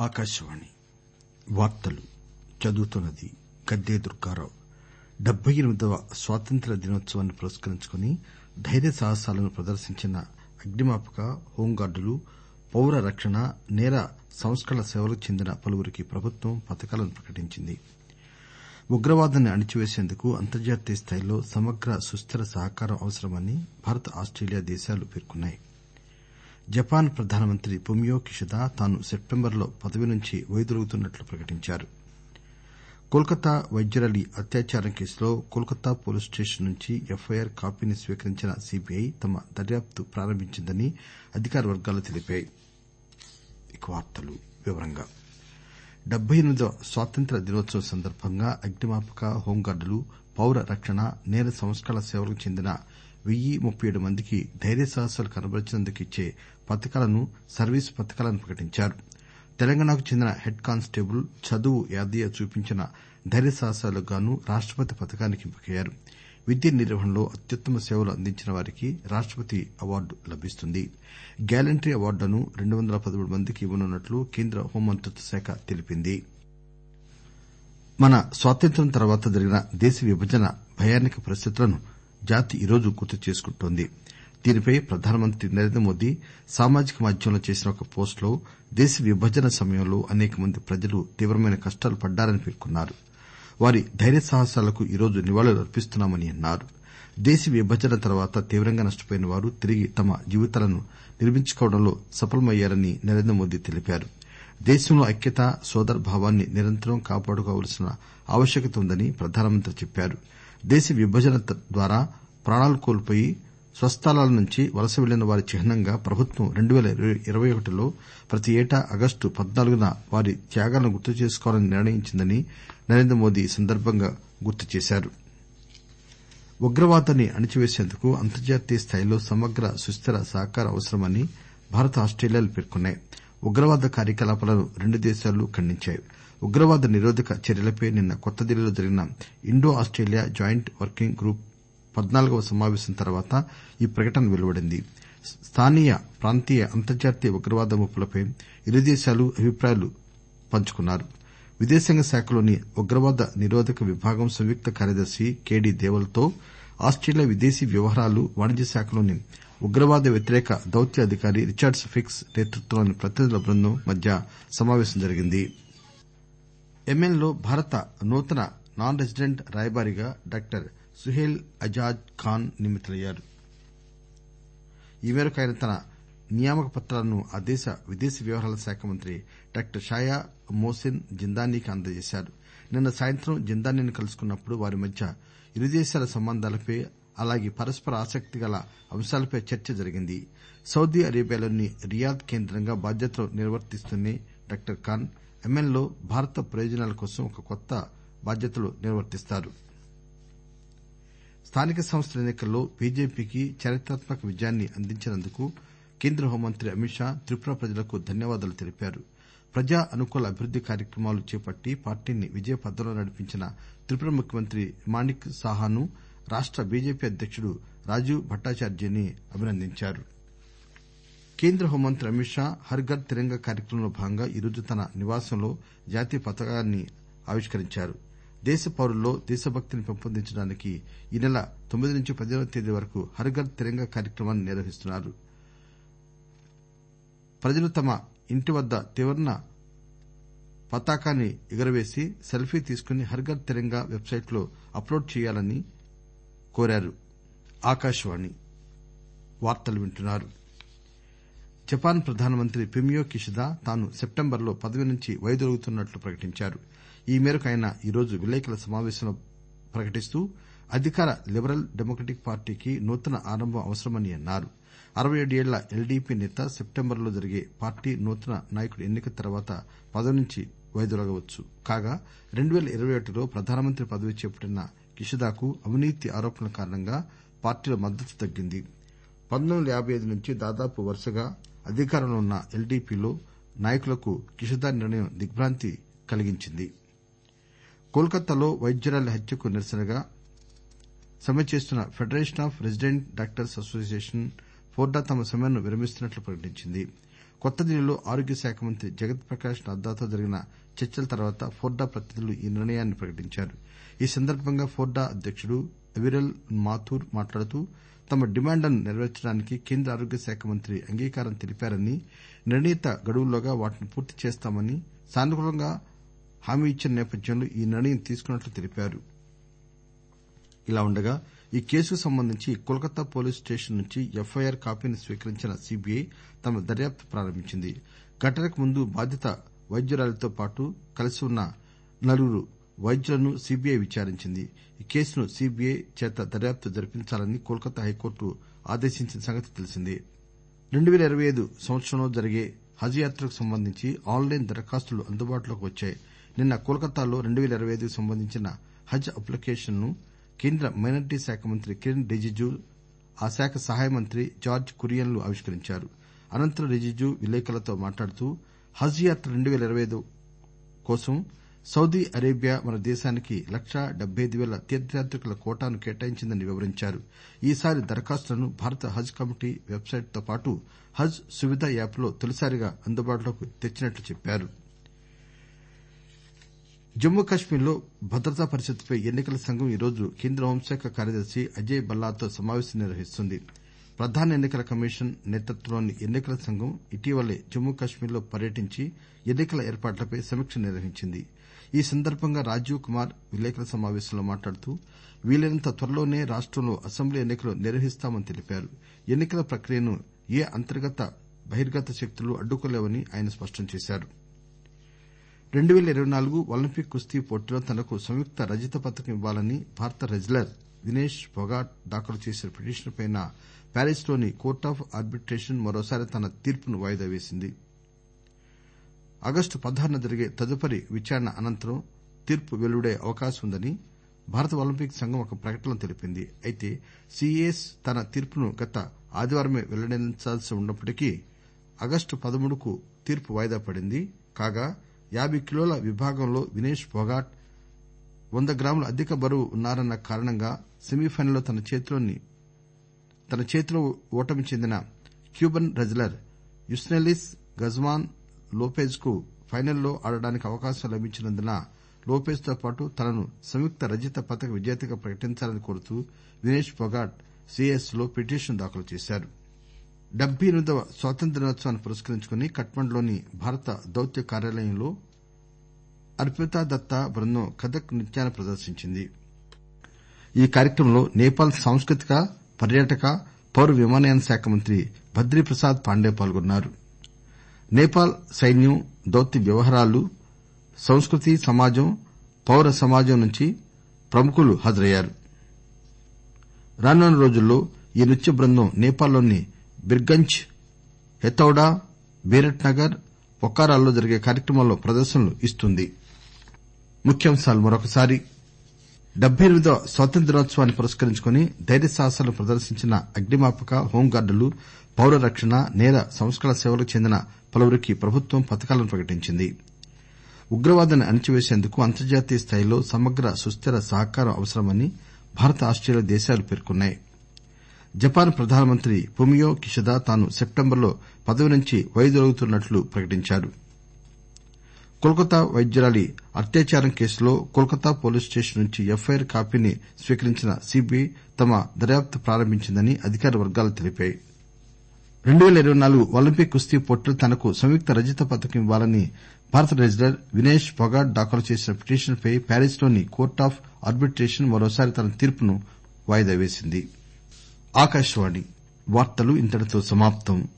ఆకాశవాణి వార్తలు చదువుతున్నది గద్దె దుర్గారావు డెబ్బై ఎనిమిదవ స్వాతంత్ర్య దినోత్సవాన్ని పురస్కరించుకుని దైర్య సాహసాలను ప్రదర్శించిన అగ్నిమాపక హోంగార్డులు పౌర రక్షణ నేర సంస్కరణ సేవలకు చెందిన పలువురికి ప్రభుత్వం పతకాలను ప్రకటించింది ఉగ్రవాదాన్ని అణిచివేసేందుకు అంతర్జాతీయ స్థాయిలో సమగ్ర సుస్దిర సహకారం అవసరమని భారత్ ఆస్టేలియా దేశాలు పేర్కొన్నాయి జపాన్ ప్రధానమంత్రి ఫుమియో కిషిదా తాను సెప్టెంబర్లో పదవి నుంచి వైదొలుగుతున్నట్లు ప్రకటించారు కోల్కతా వైద్యురాలి అత్యాచారం కేసులో కోల్కతా పోలీస్ స్టేషన్ నుంచి ఎఫ్ఐఆర్ కాపీని స్వీకరించిన సీబీఐ తమ దర్యాప్తు ప్రారంభించిందని అధికార వర్గాలు తెలిపాయి డెబ్బై ఎనిమిదవ స్వాతంత్ర్య దినోత్సవం సందర్బంగా అగ్నిమాపక హోంగార్డులు పౌర రక్షణ నేర సంస్కరణ సేవలకు చెందిన వెయ్యి ముప్పై ఏడు మందికి దైర్య సాహసాలు కనబరిచినందుకు ఇచ్చే పతకాలను సర్వీసు పతకాలను ప్రకటించారు తెలంగాణకు చెందిన హెడ్ కానిస్టేబుల్ చదువు యాదయ్య చూపించిన దైర్య సాహసాలకు గాను రాష్టపతి పతకానికి ఎంపికయ్యారు విధి నిర్వహణలో అత్యుత్తమ సేవలు అందించిన వారికి రాష్టపతి అవార్డు లభిస్తుంది గ్యాలంట్రీ అవార్డులను రెండు వందల పదమూడు మందికి ఇవ్వనున్నట్లు కేంద్ర హోంమంత్రిత్వ శాఖ తెలిపింది మన స్వాతంత్ర్యం తర్వాత జరిగిన దేశ విభజన భయానక పరిస్థితులను జాతి ఈరోజు గుర్తు చేసుకుంటోంది దీనిపై ప్రధానమంత్రి నరేంద్రమోదీ సామాజిక మాధ్యమంలో చేసిన ఒక పోస్ట్ లో దేశ విభజన సమయంలో అనేక మంది ప్రజలు తీవ్రమైన కష్టాలు పడ్డారని పేర్కొన్నారు వారి దైర్య సాహసాలకు ఈరోజు నివాళులు అర్పిస్తున్నామని అన్నారు దేశ విభజన తర్వాత తీవ్రంగా నష్టపోయిన వారు తిరిగి తమ జీవితాలను నిర్మించుకోవడంలో సఫలమయ్యారని నరేంద్రమోదీ తెలిపారు దేశంలో ఐక్యత సోదరభావాన్ని నిరంతరం కాపాడుకోవలసిన ఆవశ్యకత ఉందని ప్రధానమంత్రి చెప్పారు దేశ విభజన ద్వారా ప్రాణాలు కోల్పోయి స్వస్థలాల నుంచి వలస వెళ్లిన వారి చిహ్నంగా ప్రభుత్వం రెండు పేల ఇరవై ఒకటిలో ప్రతి ఏటా ఆగస్టు పద్నాలుగున వారి త్యాగాలను గుర్తు చేసుకోవాలని నిర్ణయించిందని నరేంద్రమోదీ ఈ సందర్బంగా గుర్తు చేశారు ఉగ్రవాదాన్ని అణిచివేసేందుకు అంతర్జాతీయ స్థాయిలో సమగ్ర సుస్దిర సహకారం అవసరమని భారత్ ఆస్టేలియాలు పేర్కొన్నాయి ఉగ్రవాద కార్యకలాపాలను రెండు దేశాలు ఖండించాయి ఉగ్రవాద నిరోధక చర్యలపై నిన్న కొత్తదిల్లీలో జరిగిన Indo Australia joint working group పద్నాలుగవ సమావేశం తర్వాత ఈ ప్రకటన వెలువడింది స్థానీయ ప్రాంతీయ అంతర్జాతీయ ఉగ్రవాద ముప్పులపై ఇరు దేశాలు అభిప్రాయాలు పంచుకున్నారు విదేశాంగ శాఖలోని ఉగ్రవాద నిరోధక విభాగం సంయుక్త కార్యదర్శి కెడి దేవల్ తో ఆస్టేలియా విదేశీ వ్యవహారాలు వాణిజ్య శాఖలోని ఉగ్రవాద వ్యతిరేక దౌత్య అధికారి రిచర్డ్స్ ఫిక్స్ నేతృత్వంలోని ప్రతినిధుల బృందం మధ్య సమావేశం జరిగింది యెమెన్ లో భారత నూతన నాన్ రెసిడెంట్ రాయబారిగా డాక్టర్ సుహేల్ అజాజ్ ఖాన్ నియమితులయ్యారు ఈ మేరకు ఆయన తన నియామక పత్రాలను ఆ దేశ విదేశీ వ్యవహారాల శాఖ మంత్రి డాక్టర్ షాయా మోసిన్ జిందానీకి అందజేశారు నిన్న సాయంత్రం జిందానీని కలుసుకున్నప్పుడు వారి మధ్య ఇరు దేశాల సంబంధాలపై అలాగే పరస్పర ఆసక్తి గల అంశాలపై చర్చ జరిగింది సౌదీ అరేబియాలోని రియాద్ కేంద్రంగా బాధ్యతలు నిర్వర్తిస్తూనే డాక్టర్ ఖాన్ యెమెన్ లో భారత ప్రయోజనాల కోసం ఒక కొత్త బాధ్యతలు నిర్వర్తిస్తారు స్థానిక సంస్థల ఎన్ని కల్లో బీజేపీకి చారిత్రాత్మక విజయాన్ని అందించినందుకు కేంద్ర హోంమంత్రి అమిత్ షా త్రిపుర ప్రజలకు ధన్యవాదాలు తెలిపారు ప్రజా అనుకూల అభివృద్ది కార్యక్రమాలు చేపట్టి పార్టీని విజయపథంలో నడిపించిన త్రిపుర ముఖ్యమంత్రి మాణిక్ సాహాను రాష్ట బీజేపీ అధ్యకుడు రాజీవ్ భట్టాచార్జీని అభినందించారు కేంద్ర హోంమంత్రి అమిత్ షా హర్ ఘర్ తిరంగా కార్యక్రమంలో భాగంగా ఈరోజు తన నివాసంలో జాతీయ పతాకాన్ని ఆవిష్కరించారు దేశ పౌరుల్లో దేశభక్తిని పెంపొందించడానికి ఈ నెల తొమ్మిది నుంచి పదిహేనవ తేదీ వరకు హర్ ఘర్ తిరంగా కార్యక్రమాన్ని నిర్వహిస్తున్నారు ప్రజలు తమ ఇంటి వద్ద త్రివర్ణ పతాకాన్ని ఎగురవేసి సెల్ఫీ తీసుకుని హర్ ఘర్ తిరంగా వెబ్సైట్ లో అప్లోడ్ చేయాలని కోరారు జపాన్ ప్రధానమంత్రి ఫుమియో కిషిదా తాను సెప్టెంబర్లో పదవి నుంచి వైదొలుగుతున్నట్లు ప్రకటించారు ఈ మేరకు ఆయన ఈరోజు విలేకరుల సమావేశంలో ప్రకటిస్తూ అధికార లిబరల్ డెమోక్రటిక్ పార్టీకి నూతన ఆరంభం అవసరమని అన్నారు అరవై ఏడు ఏళ్ల ఎల్డీపీ నేత సెప్టెంబర్లో జరిగే పార్టీ నూతన నాయకుడి ఎన్నిక తర్వాత పదవి నుంచి వైదొలగవచ్చు కాగా రెండు పేల ఇరవై ఒకటిలో ప్రధానమంత్రి పదవి చేపట్టిన కిషిదాకు అవినీతి ఆరోపణల కారణంగా పార్టీలో మద్దతు తగ్గింది పంతొమ్మిది వందల యాబై ఐదు నుంచి దాదాపు వరుసగా అధికారంలో ఉన్న ఎల్డీపీలో నాయకులకు కిషిదా నిర్ణయం దిగ్బాంతి కలిగించింది కోల్కతాలో వైద్యురాలి హత్యకు నిరసనగా సమ్మె చేస్తున్న federation of resident doctors association FORDA తమ సమ్మెను విరమిస్తున్నట్లు ప్రకటించింది కొత్తదిల్లీలో ఆరోగ్య శాఖ మంత్రి జగత్ ప్రకాష్ నడ్డాతో జరిగిన చర్చల తర్వాత ఫోర్డా ప్రతినిధులు ఈ నిర్ణయాన్ని ప్రకటించారు ఈ సందర్బంగా ఫోర్డా అధ్యకుడు అవిరల్ మాథూర్ మాట్లాడుతూ తమ డిమాండ్లను నెరవేర్చడానికి కేంద్ర ఆరోగ్య శాఖ మంత్రి అంగీకారం తెలిపారని నిర్ణీత గడువుల్లోగా వాటిని పూర్తి చేస్తామని సానుకూలంగా హామీ ఇచ్చిన నేపథ్యంలో ఈ నిర్ణయం తీసుకున్నట్లు తెలిపారు ఇలా ఉండగా ఈ కేసుకు సంబంధించి కోల్కతా పోలీస్ స్టేషన్ నుంచి ఎఫ్ఐఆర్ కాపీని స్వీకరించిన సీబీఐ తమ దర్యాప్తు ప్రారంభించింది ఘటనకు ముందు బాధిత వైద్యురాలితో పాటు కలిసి ఉన్న నలుగురు వైద్యులను సీబీఐ విచారించింది ఈ కేసును సీబీఐ చేత దర్యాప్తు జరిపించాలని కోల్కతా హైకోర్టు ఆదేశించిన సంగతి తెలిసిందే రెండు పేల ఇరవై ఐదు సంవత్సరంలో జరిగే హజ్ యాత్రకు సంబంధించి ఆన్ లైన్ దరఖాస్తులు అందుబాటులోకి వచ్చాయి నిన్న కోల్కతాలో రెండు పేల ఇరవై ఐదుకు సంబంధించిన హజ్ అప్లికేషన్ ను కేంద్ర మైనారిటీ శాఖ మంత్రి కిరణ్ రిజిజు ఆ శాఖ సహాయ మంత్రి జార్జ్ కురియన్ లు ఆవిష్కరించారు అనంతరం రిజిజు విలేకరులతో మాట్లాడుతూ హజ్ యాత్ర రెండు పేల ఇరవై ఐదు కోసం సౌదీ అరేబియా మన దేశానికి లక్షా డెబ్బై అయిదు పేల తీర్థయాత్రికుల కోటాను కేటాయించిందని వివరించారు ఈసారి దరఖాస్తులను భారత హజ్ కమిటీ వెబ్ సైట్ తో పాటు హజ్ సువిధ యాప్ లో తొలిసారిగా అందుబాటులోకి తెచ్చినట్లు చెప్పారు జమ్మూ కశ్మీర్ లో భద్రతా పరిస్థితిపై ఎన్నికల సంఘం ఈరోజు కేంద్ర హోంశాఖ కార్యదర్శి అజయ్ భల్లాతో సమావేశం నిర్వహిస్తుంది ప్రధాన ఎన్నికల కమిషన్ నేతృత్వంలోని ఎన్నికల సంఘం ఇటీవలే జమ్మూ కశ్మీర్ లో పర్యటించి ఎన్నికల ఏర్పాట్లపై సమీక్ష నిర్వహించింది ఈ సందర్బంగా రాజీవ్ కుమార్ విలేకరుల సమావేశంలో మాట్లాడుతూ వీలైనంత త్వరలోనే రాష్టంలో అసెంబ్లీ ఎన్నికలు నిర్వహిస్తామని తెలిపారు ఎన్నికల ప్రక్రియను ఏ అంతర్గత బహిర్గత శక్తులు అడ్డుకోలేవని ఆయన స్పష్టం చేశారు రెండు పేల ఇరవై నాలుగు ఒలింపిక్ కుస్తీ పోటీలో తనకు సంయుక్త రజత పతకం ఇవ్వాలని భారత రెజ్లర్ వినేష్ ఫొగాట్ దాఖలు చేసిన పిటిషన్పై ప్యారిస్ లోని కోర్ట్ ఆఫ్ ఆర్బిట్రేషన్ మరోసారి తన తీర్పును వాయిదా వేసింది ఆగస్టు పదహారున జరిగే తదుపరి విచారణ అనంతరం తీర్పు వెలువడే అవకాశం ఉందని భారత ఒలింపిక్ సంఘం ఒక ప్రకటనలో తెలిపింది అయితే సీఏఎస్ తన తీర్పును గత ఆదివారమే వెల్లడించాల్సి ఉన్నప్పటికీ ఆగస్టు పదమూడుకు తీర్పు వాయిదా పడింది కాగా యాబై కిలోల విభాగంలో వినేష్ ఫొగాట్ వంద గ్రాముల అధిక బరువు ఉన్నారన్న కారణంగా సెమీఫైనల్లో తన చేతిలో ఓటమి చెందిన Cuban wrestler Yusneylis Guzman Lopez కు ఫైనల్లో ఆడడానికి అవకాశం లభించినందున లోపెజ్ తో పాటు తనను సంయుక్త రజత పతక విజేతగా ప్రకటించాలని కోరుతూ వినేష్ ఫొగాట్ సీఏఎస్ లో పిటిషన్ దాఖలు చేశారు డెబ్బై ఎనిమిదవ స్వాతంత్ర్య దినోత్సవాన్ని పురస్కరించుకుని కఠ్మండులోని భారత దౌత్య కార్యాలయంలో అర్పితా దత్తా బృందం కథక్ నృత్యాన్ని ప్రదర్శించింది ఈ కార్యక్రమంలో నేపాల్ సాంస్కృతిక పర్యాటక పౌర విమానయాన శాఖ మంత్రి బద్రీ ప్రసాద్ పాండే పాల్గొన్నారు నేపాల్ సైన్యం దౌత్య వ్యవహారాలు సంస్కృతి సమాజం పౌర సమాజం నుంచి ప్రముఖులు హాజరయ్యారు రానున్న రోజుల్లో ఈ నృత్య బృందం నేపాల్ లోని బిర్గంజ్ హెతౌడా బీరట్ నగర్ పొఖారాల్లో జరిగే కార్యక్రమాల్లో ప్రదర్శనలు ఇస్తుంది డెబ్బై ఎనిమిదవ స్వాతంత్ర్య దినోత్సవాన్ని పురస్కరించుకుని ధైర్య సాహసాలను ప్రదర్శించిన అగ్నిమాపక హోంగార్డులు పౌర రక్షణ నేర సంస్కరణ సేవలకు చెందిన పలువురికి ప్రభుత్వం పతకాలను ప్రకటించింది ఉగ్రవాదాన్ని అణచివేసేందుకు అంతర్జాతీయ స్థాయిలో సమగ్ర సుస్దిర సహకారం అవసరమని భారత్ ఆస్టేలియా దేశాలు పేర్కొన్నాయి జపాన్ ప్రధానమంత్రి ఫుమియో కిషిదా తాను సెప్టెంబర్లో పదవి నుంచి వైదొలుగుతున్నట్లు ప్రకటించారు కోల్కతా వైద్యురాలి అత్యాచారం కేసులో కోల్కతా పోలీస్ స్టేషన్ నుంచి ఎఫ్ఐఆర్ కాపీని స్వీకరించిన సీబీఐ తమ దర్యాప్తు ప్రారంభించిందని అధికార వర్గాలు తెలిపాయి రెండు పేల ఇరవై నాలుగు ఒలింపిక్ కుస్తీ పోటీలో తనకు సంయుక్త రజత పతకం ఇవ్వాలని భారత రెజ్లర్ వినేష్ ఫొగాట్ దాఖలు చేసిన పిటిషన్ పై ప్యారిస్ లోని కోర్ట్ ఆఫ్ ఆర్బిట్రేషన్ మరోసారి తన తీర్పును వాయిదా వేసింది